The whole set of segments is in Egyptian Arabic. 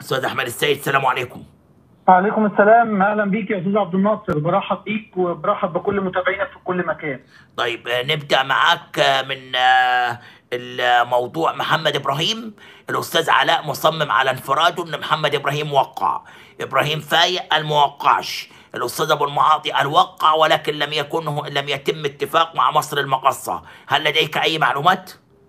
استاذ احمد السيد السلام عليكم وعليكم السلام اهلا بيك يا استاذ عبد الناصر برحب بيك وبرحب بكل متابعينا في كل مكان طيب آه، نبدا معاك آه، من آه، الموضوع محمد ابراهيم الاستاذ علاء مصمم على انفراده ان محمد ابراهيم وقع ابراهيم فايق الموقعش الاستاذ ابو المعاطي الوقع ولكن لم يكن لم يتم اتفاق مع مصر المقصه هل لديك اي معلومات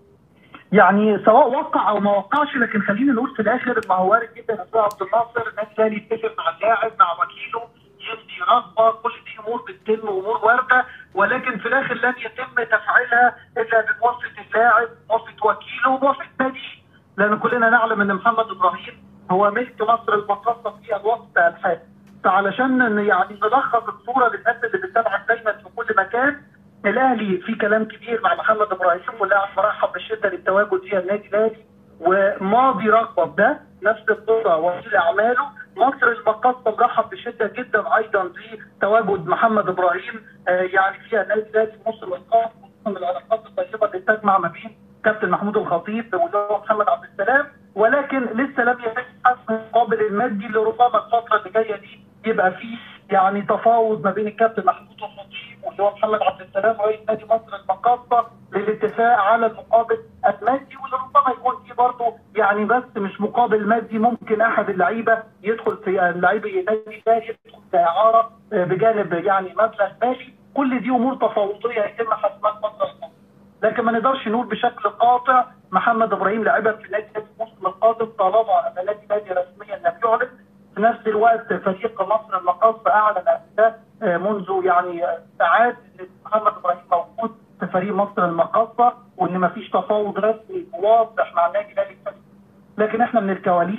يعني سواء وقع او ما وقعش لكن خلينا نقول في الاخر ما هو وارد جدا يا استاذ عبد الناصر النادي الاهلي يتفق مع اللاعب مع وكيله يمضي رغبه كل دي امور بتتم امور وارده ولكن في الاخر لن يتم تفعيلها الا بموافقه اللاعب موافقه وكيله وموافقه ناديه لان كلنا نعلم ان محمد ابراهيم هو ملك مصر المقاصه في الوقت الحالي فعلشان يعني نلخص الصوره للناس اللي بتتابعك دايما في كل مكان الاهلي في كلام كبير مع محمد ابراهيم واللاعب مرحب بالشده للتواجد في النادي الاهلي وماضي رغبه بده نفس الصوره وكيل اعماله مصر المقاصه مرحب بشده جدا ايضا بتواجد محمد ابراهيم آه يعني في النادي الاهلي مصر القاف من العلاقات الطيبه اللي تجمع ما بين كابتن محمود الخطيب واللي محمد عبد السلام ولكن لسه لم يتم حسم المقابل المادي اللي ربما الفتره اللي جايه دي يبقى فيه يعني تفاوض ما بين الكابتن محمود الخطيب واللي هو محمد عبد السلام رئيس نادي مصر المقاصه للاتفاق على المقابل المادي واللي ربما يكون فيه برضه يعني بس مش مقابل مادي ممكن احد اللعيبه يدخل في اللعيبه النادي الاهلي يدخل كاعاره بجانب يعني مبلغ مالي كل دي امور تفاوضيه يتم حسمها الفتره القادمه لكن ما نقدرش نقول بشكل قاطع محمد ابراهيم لاعبا في النادي الاهلي الموسم القادم طالما ان النادي الاهلي رسميا لم يعلن في نفس الوقت فريق مصر المقاصة اعلن ده منذ يعني ساعات ان محمد ابراهيم موجود في فريق مصر المقاصة وان ما فيش تفاوض رسمي واضح مع النادي الاهلي لكن احنا من الكواليس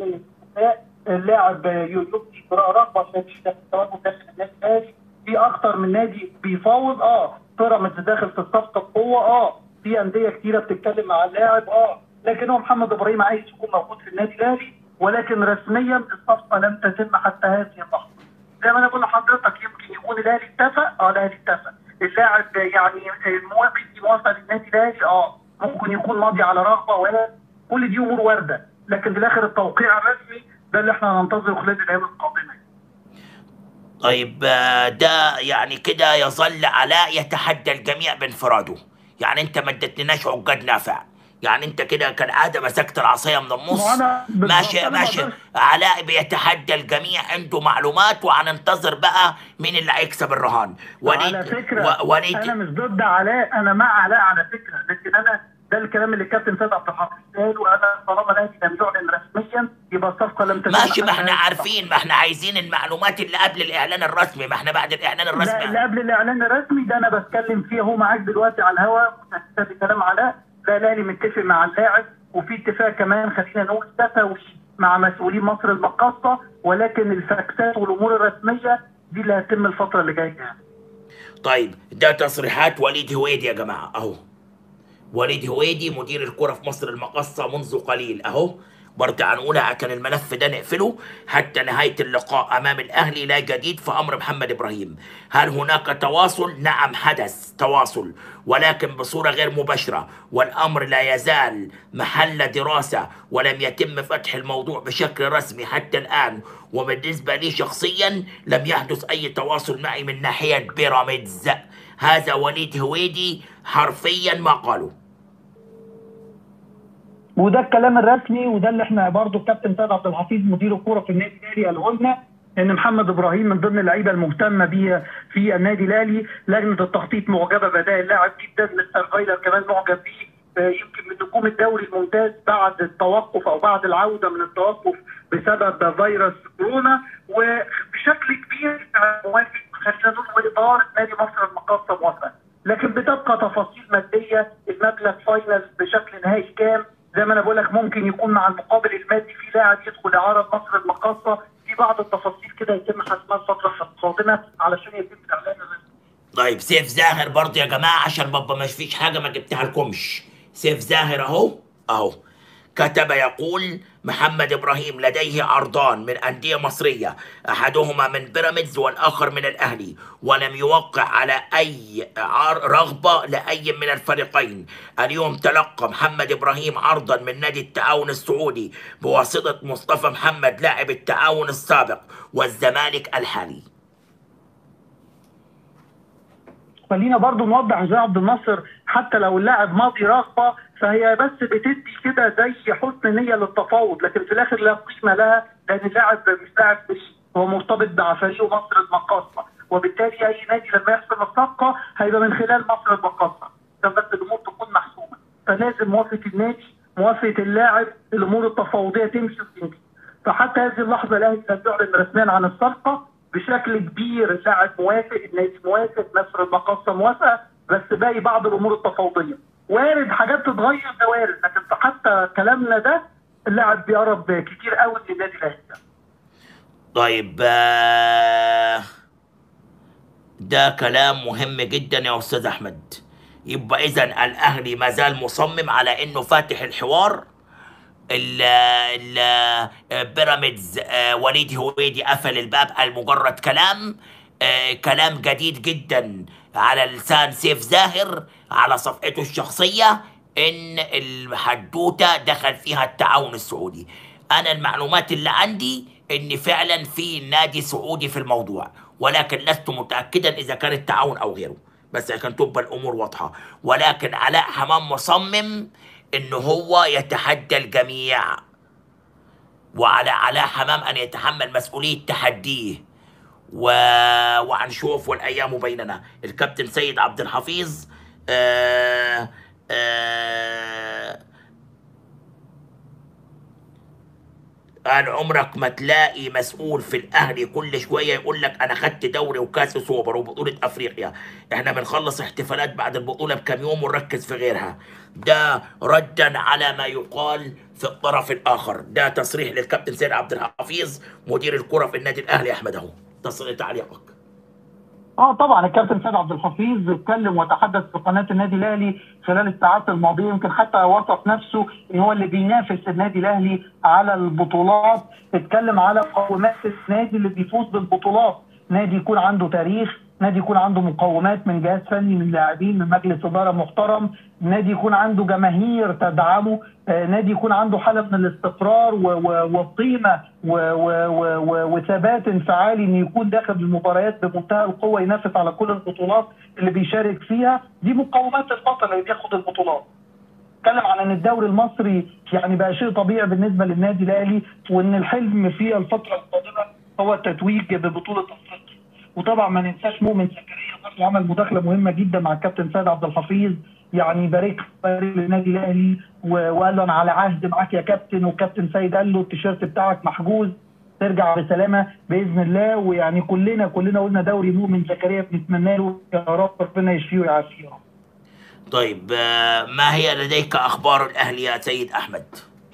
اللاعب يبدي رغبه شديده في التواجد داخل النادي الاهلي في اكثر من نادي بيفاوض اه بيراميدز داخل في الصفقه بقوه اه في انديه كثيره بتتكلم مع اللاعب اه لكن هو محمد ابراهيم عايز يكون موجود في النادي الاهلي ولكن رسميا الصفقه لم تتم حتى هذه اللحظه. زي ما انا بقول لحضرتك يمكن يكون الاهلي اتفق اه الاهلي اتفق. اللاعب يعني موافق موافق للنادي الاهلي اه ممكن يكون ماضي على رغبه ولا كل دي امور وارده لكن في الاخر التوقيع الرسمي ده اللي احنا هننتظره خلال الايام القادمه. طيب ده يعني كده يظل علاء يتحدى الجميع بانفراده يعني انت ما ادتناش عقاد نافع يعني انت كده كالعاده مسكت العصايه من النص ماشي ماشي علاء بيتحدى الجميع عنده معلومات وهننتظر بقى مين اللي هيكسب الرهان وليد على فكره و... وليد انا مش ضد علاء انا مع علاء على فكره لكن انا ده الكلام اللي الكابتن سيد عبد الحفيظ قال وانا طالما الاهلي لم يعلن رسميا يبقى الصفقه لم تتم ماشي ما احنا عارفين ما احنا عايزين المعلومات اللي قبل الاعلان الرسمي ما احنا بعد الاعلان الرسمي لا اللي قبل الاعلان الرسمي ده انا بتكلم فيه هو معاك دلوقتي على الهواء بكلام علاء ده الاهلي متفق مع اللاعب وفي اتفاق كمان خلينا نقول تساوي مع مسؤولين مصر المقاصه ولكن الفاكسات والامور الرسميه دي اللي هتتم الفتره اللي جايه يعني. طيب ده تصريحات وليد هويدي يا جماعه اهو وليد هويدي مدير الكره في مصر المقاصه منذ قليل اهو برجع نقولها كان الملف ده نقفله حتى نهاية اللقاء أمام الأهلي لا جديد في أمر محمد إبراهيم هل هناك تواصل؟ نعم حدث تواصل ولكن بصورة غير مباشرة والأمر لا يزال محل دراسة ولم يتم فتح الموضوع بشكل رسمي حتى الآن وبالنسبة لي شخصيا لم يحدث أي تواصل معي من ناحية بيراميدز هذا وليد هويدي حرفيا ما قالوا وده الكلام الرسمي وده اللي احنا برضه الكابتن سيد عبد الحفيظ مدير الكوره في النادي الاهلي قاله لنا ان محمد ابراهيم من ضمن اللعيبه المهتمه بيه في النادي الاهلي لجنه التخطيط معجبه باداء اللاعب جدا مستر فايلر كمان معجب بيه يمكن من نجوم الدوري الممتاز بعد التوقف او بعد العوده من التوقف بسبب فيروس كورونا وبشكل كبير موافق خلينا نقول اداره نادي مصر المقاصه موافقه لكن بتبقى تفاصيل ماديه المبلغ فاينل بشكل نهائي كام زي ما انا بقول لك ممكن يكون مع المقابل المادي في لاعب يدخل اعاره مصر المقاصه في بعض التفاصيل كده يتم حسمها الفتره القادمه علشان يتم الاعلان الرسمي. طيب سيف زاهر برضه يا جماعه عشان بابا ما فيش حاجه ما جبتها لكمش سيف زاهر اهو اهو كتب يقول محمد ابراهيم لديه عرضان من انديه مصريه احدهما من بيراميدز والاخر من الاهلي ولم يوقع على اي عر- رغبه لاي من الفريقين اليوم تلقى محمد ابراهيم عرضا من نادي التعاون السعودي بواسطه مصطفى محمد لاعب التعاون السابق والزمالك الحالي خلينا برضو نوضح زي عبد الناصر حتى لو اللاعب ماضي رغبه فهي بس بتدي كده زي حسن نيه للتفاوض لكن في الاخر لا قيمه لها لان اللاعب مش لاعب فري هو مرتبط مع فريقه مصر المقاصه وبالتالي اي نادي لما يحسم الصفقه هيبقى من خلال مصر المقاصه عشان بس الامور تكون محسومه فلازم موافقه النادي موافقه اللاعب الامور التفاوضيه تمشي وتمشي فحتى هذه اللحظه الاهلي لم يعلن رسميا عن الصفقه بشكل كبير اللاعب موافق النادي موافق مصر المقاصه موافقه بس باقي بعض الامور التفاوضيه وارد حاجات تتغير ده وارد لكن حتى كلامنا ده اللاعب بيقرب كتير قوي للنادي الاهلي طيب آه، ده كلام مهم جدا يا استاذ احمد يبقى اذا الاهلي ما زال مصمم على انه فاتح الحوار ال ال بيراميدز آه، وليد هويدي قفل الباب قال مجرد كلام آه، كلام جديد جدا على لسان سيف زاهر على صفحته الشخصية ان الحدوتة دخل فيها التعاون السعودي انا المعلومات اللي عندي ان فعلا في نادي سعودي في الموضوع ولكن لست متأكدا اذا كان التعاون او غيره بس عشان تبقى الامور واضحة ولكن علاء حمام مصمم انه هو يتحدى الجميع وعلى علاء حمام ان يتحمل مسؤوليه تحديه و... وهنشوف والايام بيننا الكابتن سيد عبد الحفيظ آه... آه... قال عمرك ما تلاقي مسؤول في الاهلي كل شويه يقول لك انا خدت دوري وكاس سوبر وبطوله افريقيا احنا بنخلص احتفالات بعد البطوله بكام يوم ونركز في غيرها ده ردا على ما يقال في الطرف الاخر ده تصريح للكابتن سيد عبد الحفيظ مدير الكره في النادي الاهلي احمد اهو تصريح تعليقك اه طبعا الكابتن سيد عبد الحفيظ اتكلم وتحدث في قناه النادي الاهلي خلال الساعات الماضيه يمكن حتى وصف نفسه ان هو اللي بينافس النادي الاهلي على البطولات اتكلم على مقومات النادي اللي بيفوز بالبطولات نادي يكون عنده تاريخ نادي يكون عنده مقومات من جهاز فني من لاعبين من مجلس اداره محترم نادي يكون عنده جماهير تدعمه آه، نادي يكون عنده حاله من الاستقرار و- و- وقيمه و- و- و- و- وثبات انفعالي ان يكون داخل المباريات بمنتهى القوه ينافس على كل البطولات اللي بيشارك فيها دي مقومات البطل اللي بياخد البطولات اتكلم عن ان الدوري المصري يعني بقى شيء طبيعي بالنسبه للنادي الاهلي وان الحلم في الفتره القادمه هو التتويج ببطوله افريقيا وطبعا ما ننساش مؤمن زكريا برضه عمل مداخله مهمه جدا مع الكابتن سيد عبد الحفيظ يعني بارك بارك للنادي الاهلي و- وقال له انا على عهد معاك يا كابتن والكابتن سيد قال له التيشيرت بتاعك محجوز ترجع بسلامه باذن الله ويعني كلنا كلنا قلنا دوري مؤمن زكريا بنتمنى له يا رب ربنا يشفيه ويعافيه يا رب. طيب آه، ما هي لديك اخبار الاهلي يا سيد احمد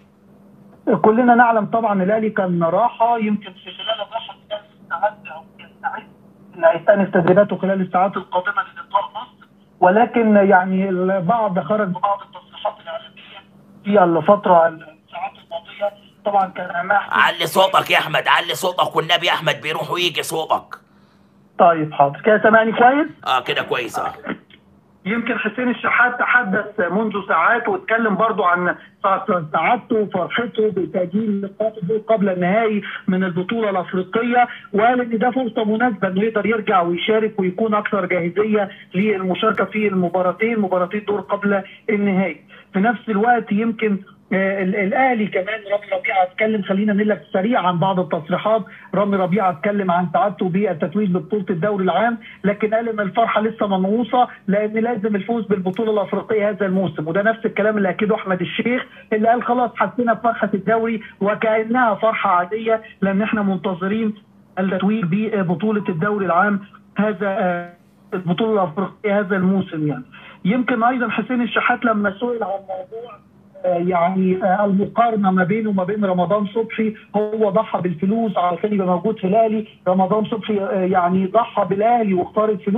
كلنا نعلم طبعا الاهلي كان راحه يمكن في خلال الراحه كان يستعد او يستعد ان هيستأنف تدريباته خلال الساعات القادمه للقاء مصر ولكن يعني البعض خرج ببعض التصريحات الاعلاميه في الفتره الساعات الماضيه طبعا كان اهمها علي صوتك يا احمد علي صوتك والنبي احمد بيروح ويجي صوتك طيب حاضر كده سامعني كويس؟ اه كده كويس اه يمكن حسين الشحات تحدث منذ ساعات واتكلم برضو عن سعادته وفرحته بتأجيل لقاءه قبل النهائي من البطولة الأفريقية وقال إن ده فرصة مناسبة إنه يقدر يرجع ويشارك ويكون أكثر جاهزية للمشاركة في المباراتين مباراتين دور قبل النهائي في نفس الوقت يمكن آه، ال- الاهلي كمان رامي ربيعه اتكلم خلينا نقول لك سريع عن بعض التصريحات رامي ربيعه اتكلم عن سعادته بالتتويج ببطوله الدوري العام لكن قال ان الفرحه لسه منغوصه لان لازم الفوز بالبطوله الافريقيه هذا الموسم وده نفس الكلام اللي اكده احمد الشيخ اللي قال خلاص حسينا بفرحه الدوري وكانها فرحه عاديه لان احنا منتظرين التتويج ببطوله الدوري العام هذا آه، البطوله الافريقيه هذا الموسم يعني يمكن ايضا حسين الشحات لما سئل عن موضوع آه، يعني آه، المقارنه ما بينه وما بين رمضان صبحي هو ضحى بالفلوس علشان يبقى موجود في الاهلي رمضان صبحي آه، يعني ضحى بالاهلي واختار الفلوس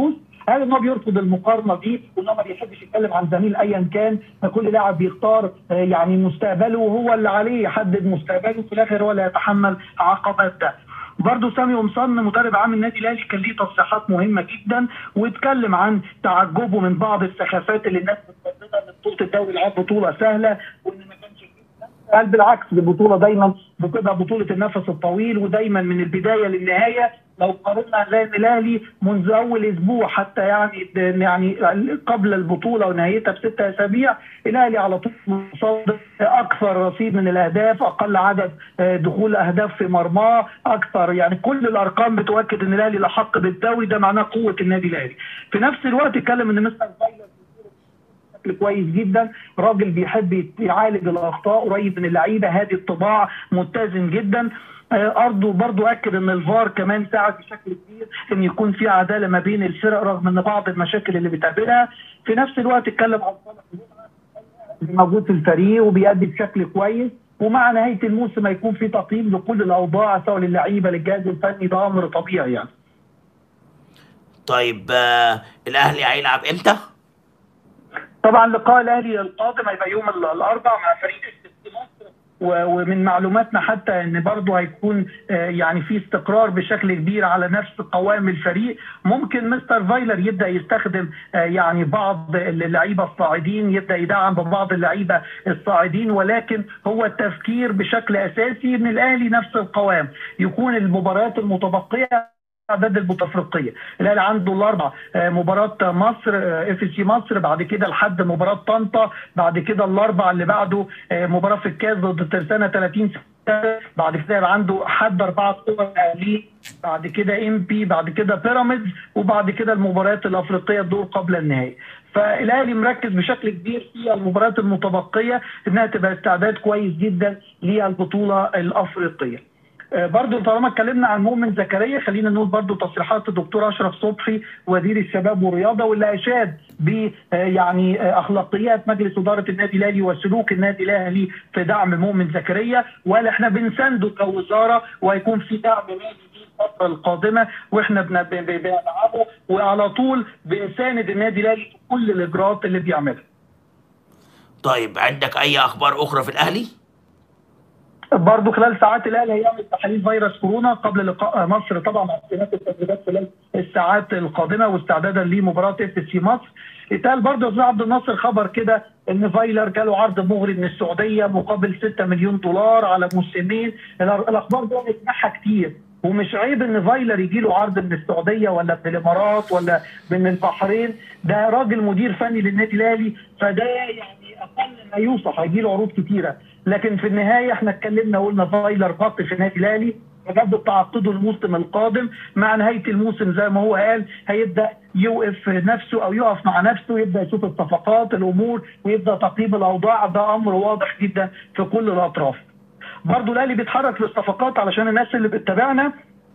قال ان هو بيرفض المقارنه دي وان هو ما بيحبش يتكلم عن زميل ايا كان فكل لاعب بيختار آه، يعني مستقبله وهو اللي عليه يحدد مستقبله في الاخر هو اللي يتحمل عقبات ده برضه سامي قمصان مدرب عام النادي الاهلي كان ليه تصريحات مهمه جدا واتكلم عن تعجبه من بعض السخافات اللي الناس بتقدمها ان بطوله الدوري العام بطوله سهله وان ما كانش فيه قال بالعكس البطوله دايما بتبقى بطوله النفس الطويل ودايما من البدايه للنهايه لو قارنا هنلاقي ان الاهلي منذ اول اسبوع حتى يعني يعني قبل البطوله ونهايتها بست اسابيع الاهلي على طول مصدر اكثر رصيد من الاهداف اقل عدد آه، دخول اهداف في مرماه اكثر يعني كل الارقام بتؤكد ان الاهلي الاحق بالدوري ده معناه قوه النادي الاهلي في نفس الوقت اتكلم ان مستر فايلر بشكل كويس جدا راجل بيحب يعالج الاخطاء قريب من اللعيبه هادي الطباع متزن جدا آه، ارضه برضو اكد ان الفار كمان ساعد بشكل كبير ان يكون في عداله ما بين الفرق رغم ان بعض المشاكل اللي بتقابلها في نفس الوقت اتكلم عن صالح جمعة موجود في الفريق وبيأدي بشكل كويس ومع نهايه الموسم هيكون في تقييم لكل الاوضاع سواء للعيبه للجهاز الفني ده امر طبيعي يعني طيب آه الاهلي هيلعب امتى؟ طبعا لقاء الاهلي القادم هيبقى يوم ال- الاربعاء مع فريق اس مصر و- ومن معلوماتنا حتى ان برضه هيكون آه، يعني في استقرار بشكل كبير على نفس قوام الفريق ممكن مستر فايلر يبدا يستخدم آه، يعني بعض اللعيبه الصاعدين يبدا يدعم ببعض اللعيبه الصاعدين ولكن هو التفكير بشكل اساسي ان الاهلي نفس القوام يكون المباريات المتبقيه اعداد البطوله الافريقيه الاهلي عنده الاربع آه، مباراه مصر اف سي مصر بعد كده لحد مباراه طنطا بعد كده الاربع اللي بعده آه، مباراه في الكاس ضد ترسانه 30 سنة. بعد كده يبقى عنده حد اربعه قوى الاهلي بعد كده ام بي بعد كده بيراميدز وبعد كده المباريات الافريقيه الدور قبل النهائي فالاهلي مركز بشكل كبير في المباريات المتبقيه انها تبقى استعداد كويس جدا للبطوله الافريقيه آه، برضو طالما اتكلمنا عن مؤمن زكريا خلينا نقول برضو تصريحات الدكتور اشرف صبحي وزير الشباب والرياضه واللي اشاد ب آه، يعني آه، اخلاقيات مجلس اداره النادي الاهلي وسلوك النادي الاهلي في دعم مؤمن زكريا وقال احنا بنسنده كوزاره وهيكون في دعم مالي ليه الفتره القادمه واحنا بن- ب- ب- بندعمه وعلى طول بنساند النادي الاهلي في كل الاجراءات اللي بيعملها. طيب عندك اي اخبار اخرى في الاهلي؟ برضه خلال ساعات الاهلي هيعمل تحاليل فيروس كورونا قبل لقاء مصر طبعا مع استئناف التدريبات خلال الساعات القادمه واستعدادا لمباراه اف سي مصر. اتقال برضه يا استاذ عبد الناصر خبر كده ان فايلر جاله عرض مغري من السعوديه مقابل 6 مليون دولار على موسمين الأ- الاخبار دي بنسمعها كتير ومش عيب ان فايلر يجي له عرض من السعوديه ولا من الامارات ولا من البحرين ده راجل مدير فني للنادي الاهلي فده يعني اقل ما يوصف هيجي له عروض كتيره لكن في النهايه احنا اتكلمنا وقلنا فايلر بط في النادي الاهلي يجدد تعاقده الموسم القادم مع نهايه الموسم زي ما هو قال هيبدا يوقف نفسه او يقف مع نفسه يبدا يشوف الصفقات الامور ويبدا تقييم الاوضاع ده امر واضح جدا في كل الاطراف. برضه الاهلي بيتحرك في الصفقات علشان الناس اللي بتتابعنا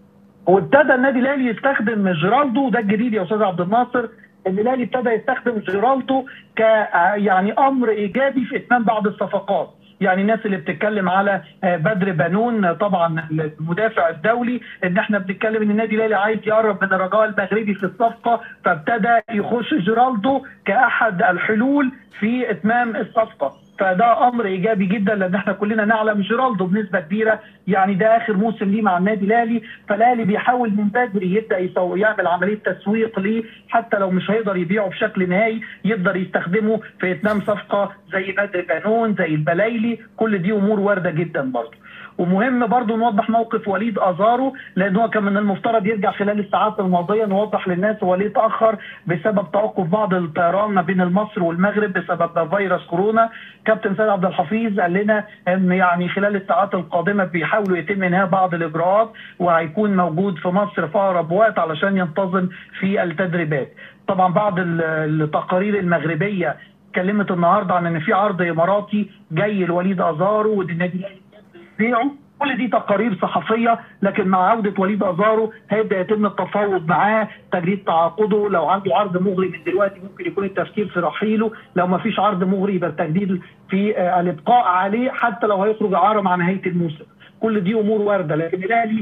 وابتدى النادي الاهلي يستخدم جيرالدو ده الجديد يا استاذ عبد الناصر ان الاهلي ابتدى يستخدم جيرالدو ك يعني امر ايجابي في اتمام بعض الصفقات يعني الناس اللي بتتكلم على آه، بدر بنون طبعا المدافع الدولي ان احنا بنتكلم ان النادي الاهلي عايز يقرب من الرجاء المغربي في الصفقه فابتدى يخش جيرالدو كاحد الحلول في اتمام الصفقه فده امر ايجابي جدا لان احنا كلنا نعلم جيرالدو بنسبه كبيره يعني ده اخر موسم ليه مع النادي الاهلي فالاهلي بيحاول من بدري يبدا يسوي يعمل عمليه تسويق ليه حتى لو مش هيقدر يبيعه بشكل نهائي يقدر يستخدمه في اتمام صفقه زي بدر بنون زي البلايلي كل دي امور وارده جدا برضه ومهم برضو نوضح موقف وليد ازارو لان هو كان من المفترض يرجع خلال الساعات الماضيه نوضح للناس هو ليه اتاخر بسبب توقف بعض الطيران ما بين مصر والمغرب بسبب فيروس كورونا كابتن سيد عبد الحفيظ قال لنا ان يعني خلال الساعات القادمه بيحاولوا يتم انهاء بعض الاجراءات وهيكون موجود في مصر في اقرب وقت علشان ينتظم في التدريبات طبعا بعض ال- التقارير المغربيه اتكلمت النهارده عن ان في عرض اماراتي جاي لوليد ازارو وان النادي الاهلي بيعه كل دي تقارير صحفيه لكن مع عوده وليد ازارو هيبدا يتم التفاوض معاه تجديد تعاقده لو عنده عرض مغري من دلوقتي ممكن يكون التفكير في رحيله لو ما فيش عرض مغري يبقى التجديد في آه، الابقاء عليه حتى لو هيخرج اعاره مع نهايه الموسم كل دي امور وارده لكن الاهلي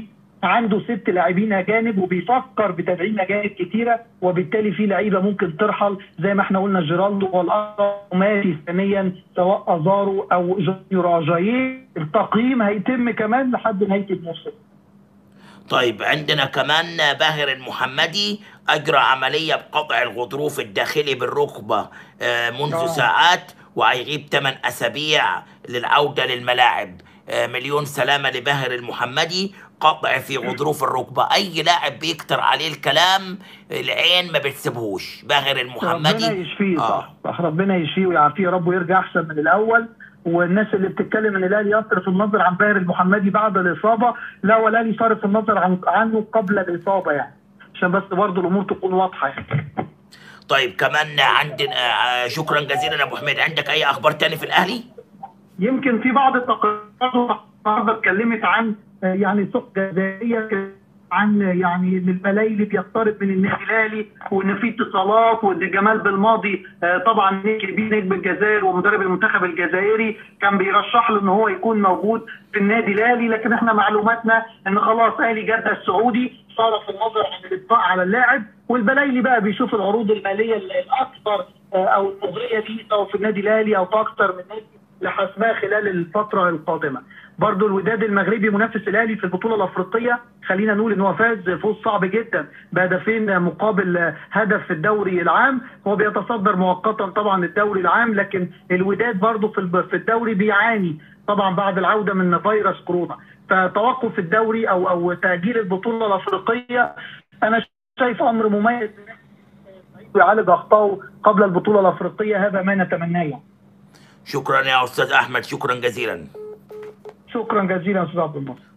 عنده ست لاعبين اجانب وبيفكر بتدعيم اجانب كتيره وبالتالي في لعيبه ممكن ترحل زي ما احنا قلنا جيرالدو والارماتي ثانيا سواء ازارو او جونيور اجاييه التقييم هيتم كمان لحد نهايه الموسم طيب عندنا كمان باهر المحمدي أجرى عملية بقطع الغضروف الداخلي بالركبة آه، منذ آه. ساعات وهيغيب 8 أسابيع للعودة للملاعب آه، مليون سلامة لباهر المحمدي قطع في غضروف الركبة أي لاعب بيكتر عليه الكلام العين ما بتسيبهوش باهر المحمدي ربنا يشفيه آه. صح صح ربنا يشفيه ويعافيه يا رب ويرجع احسن من الاول والناس اللي بتتكلم ان الاهلي يصرف النظر عن باهر المحمدي بعد الاصابه لا والاهلي صرف النظر عن عنه قبل الاصابه يعني عشان بس برضه الامور تكون واضحه يعني طيب كمان عندنا آه، شكرا جزيلا يا أبو حميد عندك أي أخبار تاني في الأهلي؟ يمكن في بعض التقارير النهارده اتكلمت عن آه، يعني سوق جزائريه عن يعني ان البلايلي بيقترب من النادي الاهلي وان في اتصالات وان جمال بالماضي آه، طبعا نجم نجم الجزائر ومدرب المنتخب الجزائري كان بيرشح له ان هو يكون موجود في النادي الاهلي لكن احنا معلوماتنا ان خلاص اهلي جده السعودي صرف النظر عن الابقاء على اللاعب والبلايلي بقى بيشوف العروض الماليه الاكثر آه، او المغريه ليه سواء في النادي الاهلي او في اكثر من نادي لحسمها خلال الفترة القادمة برضو الوداد المغربي منافس الأهلي في البطولة الأفريقية خلينا نقول إن هو فاز فوز صعب جدا بهدفين مقابل هدف في الدوري العام هو بيتصدر مؤقتا طبعا الدوري العام لكن الوداد برضو في الب- في الدوري بيعاني طبعا بعد العودة من فيروس كورونا فتوقف الدوري أو أو تأجيل البطولة الأفريقية أنا شايف أمر مميز يعالج أخطائه قبل البطولة الأفريقية هذا ما نتمناه يعني. شكرا يا أستاذ أحمد شكرا جزيلا شكرا جزيلا استاذ عبد الناصر